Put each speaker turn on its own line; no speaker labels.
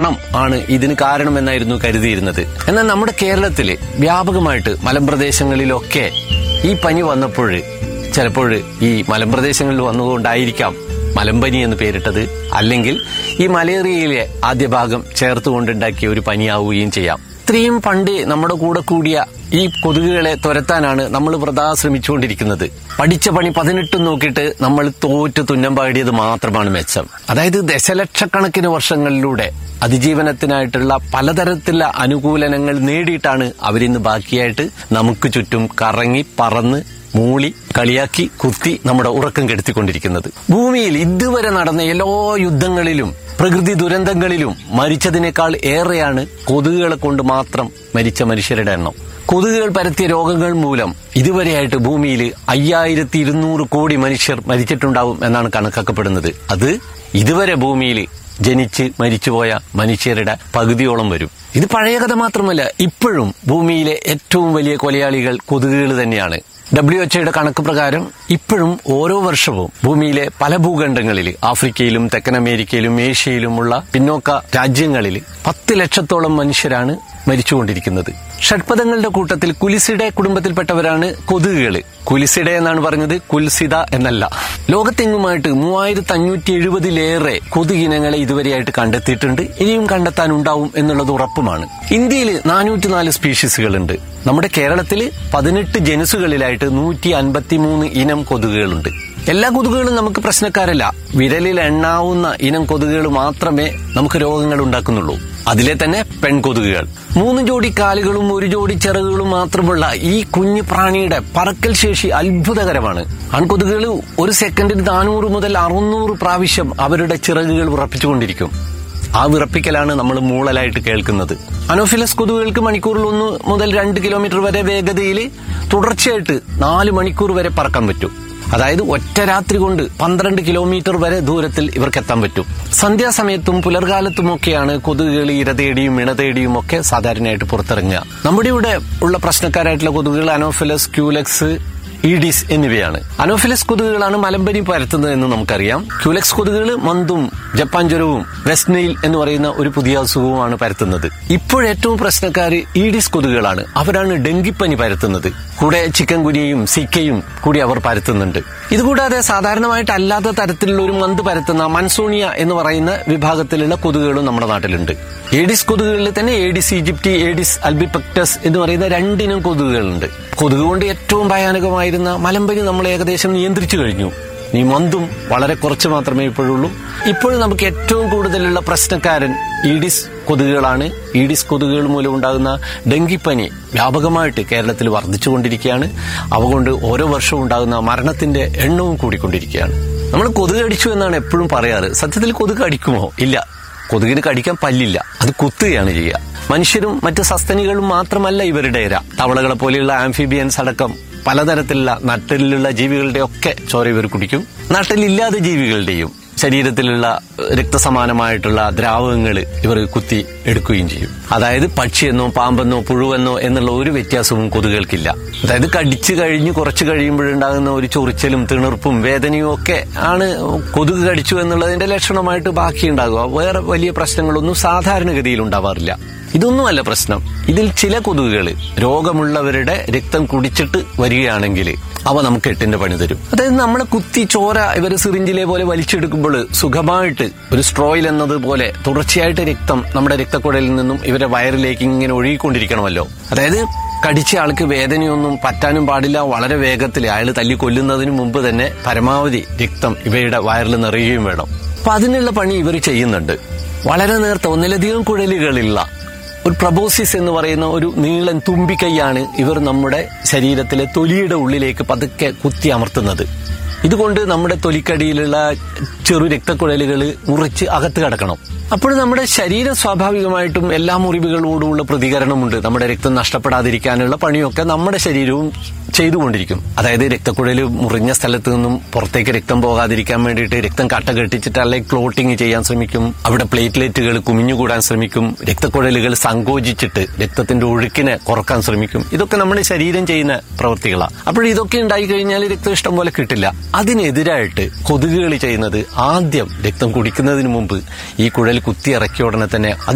മണം ആണ് ഇതിന് കാരണമെന്നായിരുന്നു കരുതിയിരുന്നത് എന്നാൽ നമ്മുടെ കേരളത്തില് വ്യാപകമായിട്ട് മലമ്പ്രദേശങ്ങളിലൊക്കെ ഈ പനി വന്നപ്പോൾ ചിലപ്പോൾ ഈ മലമ്പ്രദേശങ്ങളിൽ വന്നുകൊണ്ടായിരിക്കാം മലമ്പനി എന്ന് പേരിട്ടത് അല്ലെങ്കിൽ ഈ മലേറിയയിലെ ആദ്യ ഭാഗം ചേർത്തുകൊണ്ടുണ്ടാക്കിയ ഒരു പനിയാവുകയും ചെയ്യാം ഇത്രയും പണ്ട് നമ്മുടെ കൂടെ കൂടിയ ഈ കൊതുകുകളെ തുരത്താനാണ് നമ്മൾ വ്രതാ ശ്രമിച്ചുകൊണ്ടിരിക്കുന്നത് പഠിച്ച പണി പതിനെട്ടും നോക്കിയിട്ട് നമ്മൾ തോറ്റ് തുന്നം പാടിയത് മാത്രമാണ് മെച്ചം അതായത് ദശലക്ഷക്കണക്കിന് വർഷങ്ങളിലൂടെ അതിജീവനത്തിനായിട്ടുള്ള പലതരത്തിലുള്ള അനുകൂലനങ്ങൾ നേടിയിട്ടാണ് അവരിന്ന് ബാക്കിയായിട്ട് നമുക്ക് ചുറ്റും കറങ്ങി പറന്ന് മൂളി കളിയാക്കി കുത്തി നമ്മുടെ ഉറക്കം കെടുത്തിക്കൊണ്ടിരിക്കുന്നത് ഭൂമിയിൽ ഇതുവരെ നടന്ന എല്ലാ യുദ്ധങ്ങളിലും പ്രകൃതി ദുരന്തങ്ങളിലും മരിച്ചതിനേക്കാൾ ഏറെയാണ് കൊതുകുകളെ കൊണ്ട് മാത്രം മരിച്ച മനുഷ്യരുടെ എണ്ണം കൊതുകുകൾ പരത്തിയ രോഗങ്ങൾ മൂലം ഇതുവരെയായിട്ട് ഭൂമിയിൽ അയ്യായിരത്തി ഇരുന്നൂറ് കോടി മനുഷ്യർ മരിച്ചിട്ടുണ്ടാവും എന്നാണ് കണക്കാക്കപ്പെടുന്നത് അത് ഇതുവരെ ഭൂമിയിൽ ജനിച്ച് മരിച്ചുപോയ മനുഷ്യരുടെ പകുതിയോളം വരും ഇത് പഴയ കഥ മാത്രമല്ല ഇപ്പോഴും ഭൂമിയിലെ ഏറ്റവും വലിയ കൊലയാളികൾ കൊതുകുകൾ തന്നെയാണ് ഡബ്ല്യു എച്ച്ഒയുടെ കണക്ക് പ്രകാരം ഇപ്പോഴും ഓരോ വർഷവും ഭൂമിയിലെ പല ഭൂഖണ്ഡങ്ങളിൽ ആഫ്രിക്കയിലും തെക്കൻ അമേരിക്കയിലും ഏഷ്യയിലുമുള്ള പിന്നോക്ക രാജ്യങ്ങളിൽ പത്ത് ലക്ഷത്തോളം മനുഷ്യരാണ് മരിച്ചുകൊണ്ടിരിക്കുന്നത് ഷഡ്പദങ്ങളുടെ കൂട്ടത്തിൽ കുലിസിഡെ കുടുംബത്തിൽപ്പെട്ടവരാണ് കൊതുകുകൾ കുലിസിഡെ എന്നാണ് പറഞ്ഞത് കുൽസിത എന്നല്ല ലോകത്തെങ്ങുമായിട്ട് മൂവായിരത്തി അഞ്ഞൂറ്റി എഴുപതിലേറെ കൊതുകിനങ്ങളെ ഇതുവരെയായിട്ട് കണ്ടെത്തിയിട്ടുണ്ട് ഇനിയും കണ്ടെത്താനുണ്ടാവും എന്നുള്ളത് ഉറപ്പുമാണ് ഇന്ത്യയിൽ നാനൂറ്റിനാല് സ്പീഷീസുകളുണ്ട് നമ്മുടെ കേരളത്തിൽ പതിനെട്ട് ജനുസുകളിലായിട്ട് നൂറ്റി അൻപത്തിമൂന്ന് ഇനം കൊതുകുകളുണ്ട് എല്ലാ കൊതുകുകളും നമുക്ക് പ്രശ്നക്കാരല്ല വിരലിൽ എണ്ണാവുന്ന ഇനം കൊതുകുകൾ മാത്രമേ നമുക്ക് രോഗങ്ങൾ ഉണ്ടാക്കുന്നുള്ളൂ അതിലെ തന്നെ പെൺകൊതുകുകൾ മൂന്ന് ജോഡി കാലുകളും ഒരു ജോഡി ചിറകുകളും മാത്രമുള്ള ഈ കുഞ്ഞു പ്രാണിയുടെ പറക്കൽ ശേഷി അത്ഭുതകരമാണ് ആൺകൊതുകുകൾ ഒരു സെക്കൻഡിൽ നാനൂറ് മുതൽ അറുന്നൂറ് പ്രാവശ്യം അവരുടെ ചിറകുകൾ ഉറപ്പിച്ചുകൊണ്ടിരിക്കും ആ വിറപ്പിക്കലാണ് നമ്മൾ മൂളലായിട്ട് കേൾക്കുന്നത് അനോഫിലസ് കൊതുകുകൾക്ക് മണിക്കൂറിൽ ഒന്ന് മുതൽ രണ്ട് കിലോമീറ്റർ വരെ വേഗതയിൽ തുടർച്ചയായിട്ട് നാല് മണിക്കൂർ വരെ പറക്കാൻ പറ്റും അതായത് ഒറ്റ രാത്രി കൊണ്ട് പന്ത്രണ്ട് കിലോമീറ്റർ വരെ ദൂരത്തിൽ ഇവർക്ക് എത്താൻ പറ്റും സന്ധ്യാസമയത്തും പുലർകാലത്തുമൊക്കെയാണ് കൊതുകുകൾ ഇര തേടിയും ഇണ തേടിയും ഒക്കെ സാധാരണയായിട്ട് പുറത്തിറങ്ങുക നമ്മുടെ ഇവിടെ ഉള്ള പ്രശ്നക്കാരായിട്ടുള്ള കൊതുകുകൾ അനോഫിലസ് ക്യൂലെക്സ് ഈഡിസ് എന്നിവയാണ് അനോഫിലസ് കൊതുകുകളാണ് മലമ്പനി പരത്തുന്നത് എന്ന് നമുക്കറിയാം ക്യൂലെക്സ് കൊതുകുകൾ മന്തും ജപ്പാൻ ജ്വരവും വെസ്റ്റ് നെയിൽ എന്ന് പറയുന്ന ഒരു പുതിയ അസുഖവുമാണ് പരത്തുന്നത് ഇപ്പോഴേറ്റവും പ്രശ്നക്കാര് ഈഡിസ് കൊതുകുകളാണ് അവരാണ് ഡെങ്കിപ്പനി പരത്തുന്നത് കൂടെ ചിക്കൻ കുനിയയും സിക്കയും കൂടി അവർ പരത്തുന്നുണ്ട് ഇതുകൂടാതെ സാധാരണമായിട്ട് അല്ലാത്ത തരത്തിലുള്ള ഒരു മന്ത് പരത്തുന്ന മൻസോണിയ എന്ന് പറയുന്ന വിഭാഗത്തിലുള്ള കൊതുകുകളും നമ്മുടെ നാട്ടിലുണ്ട് ഏഡിസ് കൊതുകുകളിൽ തന്നെ ഏഡിസ് ഈജിപ്റ്റി ഏഡിസ് അൽബിപെക്ടസ് എന്ന് പറയുന്ന രണ്ടിനം കൊതുകുകളുണ്ട് കൊതുക് കൊണ്ട് ഏറ്റവും ഭയാനകമായിരുന്ന മലമ്പനി നമ്മൾ ഏകദേശം നിയന്ത്രിച്ചു കഴിഞ്ഞു ഈ മന്തും വളരെ കുറച്ച് മാത്രമേ ഇപ്പോഴുള്ളൂ ഇപ്പോൾ നമുക്ക് ഏറ്റവും കൂടുതലുള്ള പ്രശ്നക്കാരൻ ഈഡിസ് കൊതുകുകളാണ് ഈഡിസ് കൊതുകുകൾ മൂലം ഉണ്ടാകുന്ന ഡെങ്കിപ്പനി വ്യാപകമായിട്ട് കേരളത്തിൽ വർദ്ധിച്ചുകൊണ്ടിരിക്കുകയാണ് അവ കൊണ്ട് ഓരോ വർഷവും ഉണ്ടാകുന്ന മരണത്തിന്റെ എണ്ണവും കൂടിക്കൊണ്ടിരിക്കുകയാണ് നമ്മൾ കൊതുക് അടിച്ചു എന്നാണ് എപ്പോഴും പറയാറ് സത്യത്തിൽ കൊതുക് അടിക്കുമോ ഇല്ല കൊതുകിന് കടിക്കാൻ പല്ലില്ല അത് കുത്തുകയാണ് ചെയ്യുക മനുഷ്യരും മറ്റ് സസ്തനികളും മാത്രമല്ല ഇവരുടെ ഇര തവളകളെ പോലെയുള്ള ആംഫിബിയൻസ് അടക്കം പലതരത്തിലുള്ള നട്ടിലുള്ള ജീവികളുടെ ഒക്കെ ചോര ഇവർ കുടിക്കും നട്ടിലില്ലാത്ത ജീവികളുടെയും ശരീരത്തിലുള്ള രക്തസമാനമായിട്ടുള്ള ദ്രാവകങ്ങൾ ഇവർ കുത്തി എടുക്കുകയും ചെയ്യും അതായത് പക്ഷിയെന്നോ പാമ്പെന്നോ പുഴുവെന്നോ എന്നുള്ള ഒരു വ്യത്യാസവും കൊതുകൾക്കില്ല അതായത് കടിച്ചു കഴിഞ്ഞ് കുറച്ച് കഴിയുമ്പോഴുണ്ടാകുന്ന ഒരു ചൊറിച്ചലും തിണർപ്പും വേദനയും ഒക്കെ ആണ് കൊതുക് കടിച്ചു എന്നുള്ളതിന്റെ ലക്ഷണമായിട്ട് ബാക്കിയുണ്ടാകുക വേറെ വലിയ പ്രശ്നങ്ങളൊന്നും സാധാരണഗതിയിൽ ഉണ്ടാവാറില്ല ഇതൊന്നുമല്ല പ്രശ്നം ഇതിൽ ചില കൊതുകുകൾ രോഗമുള്ളവരുടെ രക്തം കുടിച്ചിട്ട് വരികയാണെങ്കിൽ അവ നമുക്ക് എട്ടിന്റെ പണി തരും അതായത് നമ്മളെ കുത്തി ചോര ഇവർ സിറിഞ്ചിലെ പോലെ വലിച്ചെടുക്കുമ്പോൾ സുഖമായിട്ട് ഒരു സ്ട്രോയിൽ എന്നതുപോലെ തുടർച്ചയായിട്ട് രക്തം നമ്മുടെ രക്തക്കുഴലിൽ നിന്നും ഇവരുടെ വയറിലേക്ക് ഇങ്ങനെ ഒഴുകിക്കൊണ്ടിരിക്കണമല്ലോ അതായത് കടിച്ച ആൾക്ക് വേദനയൊന്നും പറ്റാനും പാടില്ല വളരെ വേഗത്തിൽ അയാൾ തല്ലി കൊല്ലുന്നതിന് മുമ്പ് തന്നെ പരമാവധി രക്തം ഇവയുടെ വയറിൽ നിറയുകയും വേണം അപ്പൊ അതിനുള്ള പണി ഇവർ ചെയ്യുന്നുണ്ട് വളരെ നേർത്ത ഒന്നിലധികം കുഴലുകളുള്ള ഒരു പ്രബോസിസ് എന്ന് പറയുന്ന ഒരു നീളൻ തുമ്പിക്കൈയാണ് ഇവർ നമ്മുടെ ശരീരത്തിലെ തൊലിയുടെ ഉള്ളിലേക്ക് പതുക്കെ കുത്തി അമർത്തുന്നത് ഇതുകൊണ്ട് നമ്മുടെ തൊലിക്കടിയിലുള്ള ചെറു രക്തക്കുഴലുകൾ മുറിച്ച് അകത്ത് കിടക്കണം അപ്പോൾ നമ്മുടെ ശരീരം സ്വാഭാവികമായിട്ടും എല്ലാ മുറിവുകളോടുമുള്ള പ്രതികരണമുണ്ട് നമ്മുടെ രക്തം നഷ്ടപ്പെടാതിരിക്കാനുള്ള പണിയൊക്കെ നമ്മുടെ ശരീരവും ചെയ്തുകൊണ്ടിരിക്കും അതായത് രക്തക്കുഴൽ മുറിഞ്ഞ സ്ഥലത്ത് നിന്നും പുറത്തേക്ക് രക്തം പോകാതിരിക്കാൻ വേണ്ടിയിട്ട് രക്തം കട്ട കെട്ടിച്ചിട്ട് അല്ലെങ്കിൽ ക്ലോട്ടിങ് ചെയ്യാൻ ശ്രമിക്കും അവിടെ പ്ലേറ്റ്ലെറ്റുകൾ കുമിഞ്ഞുകൂടാൻ ശ്രമിക്കും രക്തക്കുഴലുകൾ സങ്കോചിച്ചിട്ട് രക്തത്തിന്റെ ഒഴുക്കിനെ കുറക്കാൻ ശ്രമിക്കും ഇതൊക്കെ നമ്മുടെ ശരീരം ചെയ്യുന്ന പ്രവൃത്തികളാണ് അപ്പോൾ ഇതൊക്കെ ഉണ്ടായി കഴിഞ്ഞാൽ രക്തം ഇഷ്ടം പോലെ കിട്ടില്ല അതിനെതിരായിട്ട് കൊതുകുകൾ ചെയ്യുന്നത് ആദ്യം രക്തം കുടിക്കുന്നതിന് മുമ്പ് ഈ കുഴൽ കുത്തി ഇറക്കിയ ഉടനെ തന്നെ അത്